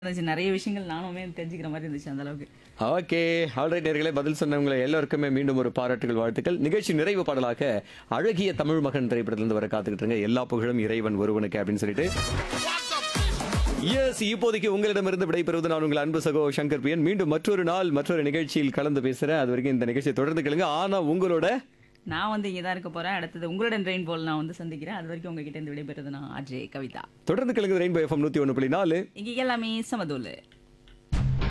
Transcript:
இருந்துச்சு நிறைய விஷயங்கள் நானுமே தெரிஞ்சுக்கிற மாதிரி இருந்துச்சு அந்த அளவுக்கு ஓகே ஆல்ரைட் நேர்களே பதில் சொன்னவங்களை எல்லாருக்குமே மீண்டும் ஒரு பாராட்டுகள் வாழ்த்துக்கள் நிகழ்ச்சி நிறைவு பாடலாக அழகிய தமிழ் மகன் திரைப்படத்திலிருந்து வர காத்துக்கிட்டு இருங்க எல்லா புகழும் இறைவன் ஒருவனுக்கு அப்படின்னு சொல்லிட்டு எஸ் இப்போதைக்கு உங்களிடமிருந்து விடைபெறுவது நான் உங்கள் அன்பு சகோ சங்கர் பிரியன் மீண்டும் மற்றொரு நாள் மற்றொரு நிகழ்ச்சியில் கலந்து பேசுறேன் அது வரைக்கும் இந்த நிகழ்ச்சியை தொடர்ந்து கேளுங்க ஆனா உங்களோட நான் வந்து இங்கே தான் இருக்க போறேன் அடுத்தது உங்களுடன் ரெயின் போல் நான் வந்து சந்திக்கிறேன் அது வரைக்கும் உங்ககிட்ட இருந்து விடைபெறுறது நான் அஜய் கவிதா தொடர்ந்து கேளுங்க ரெயின்போ எஃப்எம் நூத்தி ஒன்று புள்ளி நாலு இங்கே எல்லாமே சமதூல்